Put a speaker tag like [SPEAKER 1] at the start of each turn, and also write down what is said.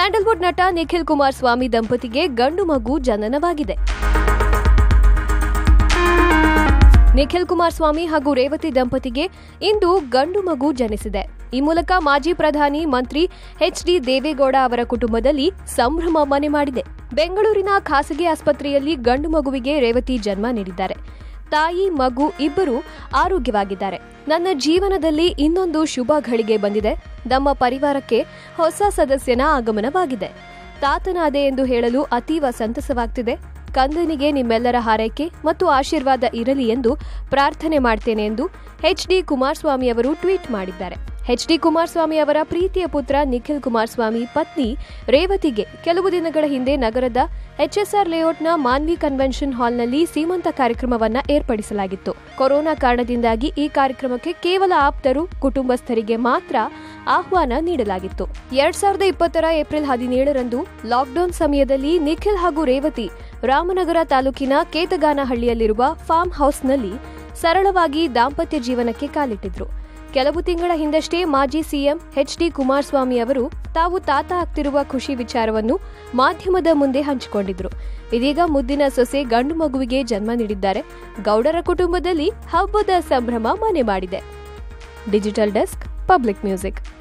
[SPEAKER 1] Sandalwood ನಟ ನಿಖಿಲ್ ಕುಮಾರಸ್ವಾಮಿ ದಂಪತಿಗೆ ಗಂಡು ಮಗು ಜನನವಾಗಿದೆ ನಿಖಿಲ್ ಕುಮಾರಸ್ವಾಮಿ ಹಾಗೂ ರೇವತಿ ದಂಪತಿಗೆ ಇಂದು ಗಂಡು ಮಗು ಜನಿಸಿದೆ ಈ ಮೂಲಕ ಮಾಜಿ ಪ್ರಧಾನಿ ಮಂತ್ರಿ ಎಚ್ ಡಿ ದೇವೇಗೌಡ ಅವರ ಕುಟುಂಬದಲ್ಲಿ ಸಂಭ್ರಮ ಮನೆ ಮಾಡಿದೆ ಬೆಂಗಳೂರಿನ ಖಾಸಗಿ ಆಸ್ಪತ್ರೆಯಲ್ಲಿ ಗಂಡು ಮಗುವಿಗೆ ರೇವತಿ ಜನ್ಮ ನೀಡಿದ್ದಾರೆ ತಾಯಿ ಮಗು ಇಬ್ಬರು ಆರೋಗ್ಯವಾಗಿದ್ದಾರೆ ನನ್ನ ಜೀವನದಲ್ಲಿ ಇನ್ನೊಂದು ಶುಭ ಘಳಿಗೆ ಬಂದಿದೆ ನಮ್ಮ ಪರಿವಾರಕ್ಕೆ ಹೊಸ ಸದಸ್ಯನ ಆಗಮನವಾಗಿದೆ ತಾತನಾದೆ ಎಂದು ಹೇಳಲು ಅತೀವ ಸಂತಸವಾಗ್ತಿದೆ ಕಂದನಿಗೆ ನಿಮ್ಮೆಲ್ಲರ ಹಾರೈಕೆ ಮತ್ತು ಆಶೀರ್ವಾದ ಇರಲಿ ಎಂದು ಪ್ರಾರ್ಥನೆ ಮಾಡ್ತೇನೆ ಎಂದು ಎಚ್ ಡಿ ಕುಮಾರಸ್ವಾಮಿ ಅವರು ಟ್ವೀಟ್ ಮಾಡಿದ್ದಾರೆ ಎಚ್ ಡಿ ಕುಮಾರಸ್ವಾಮಿ ಅವರ ಪ್ರೀತಿಯ ಪುತ್ರ ನಿಖಿಲ್ ಕುಮಾರಸ್ವಾಮಿ ಪತ್ನಿ ರೇವತಿಗೆ ಕೆಲವು ದಿನಗಳ ಹಿಂದೆ ನಗರದ ಎಚ್ಎಸ್ಆರ್ ಲೇಔಟ್ನ ಮಾನ್ವಿ ಕನ್ವೆನ್ಷನ್ ಹಾಲ್ನಲ್ಲಿ ಸೀಮಂತ ಕಾರ್ಯಕ್ರಮವನ್ನ ಏರ್ಪಡಿಸಲಾಗಿತ್ತು ಕೊರೋನಾ ಕಾರಣದಿಂದಾಗಿ ಈ ಕಾರ್ಯಕ್ರಮಕ್ಕೆ ಕೇವಲ ಆಪ್ತರು ಕುಟುಂಬಸ್ಥರಿಗೆ ಮಾತ್ರ ಆಹ್ವಾನ ನೀಡಲಾಗಿತ್ತು ಎರಡ್ ಸಾವಿರದ ಇಪ್ಪತ್ತರ ಏಪ್ರಿಲ್ ಹದಿನೇಳರಂದು ಲಾಕ್ಡೌನ್ ಸಮಯದಲ್ಲಿ ನಿಖಿಲ್ ಹಾಗೂ ರೇವತಿ ರಾಮನಗರ ತಾಲೂಕಿನ ಕೇತಗಾನಹಳ್ಳಿಯಲ್ಲಿರುವ ಫಾರ್ಮ್ ಹೌಸ್ನಲ್ಲಿ ಸರಳವಾಗಿ ದಾಂಪತ್ಯ ಜೀವನಕ್ಕೆ ಕಾಲಿಟ್ಟಿದ್ರು ಕೆಲವು ತಿಂಗಳ ಹಿಂದಷ್ಟೇ ಮಾಜಿ ಸಿಎಂ ಎಚ್ ಡಿ ಕುಮಾರಸ್ವಾಮಿ ಅವರು ತಾವು ತಾತ ಆಗ್ತಿರುವ ಖುಷಿ ವಿಚಾರವನ್ನು ಮಾಧ್ಯಮದ ಮುಂದೆ ಹಂಚಿಕೊಂಡಿದ್ರು ಇದೀಗ ಮುದ್ದಿನ ಸೊಸೆ ಗಂಡು ಮಗುವಿಗೆ ಜನ್ಮ ನೀಡಿದ್ದಾರೆ ಗೌಡರ ಕುಟುಂಬದಲ್ಲಿ ಹಬ್ಬದ ಸಂಭ್ರಮ ಮನೆ ಮಾಡಿದೆ ಡಿಜಿಟಲ್ ಡೆಸ್ಕ್ ಪಬ್ಲಿಕ್ ಮ್ಯೂಸಿಕ್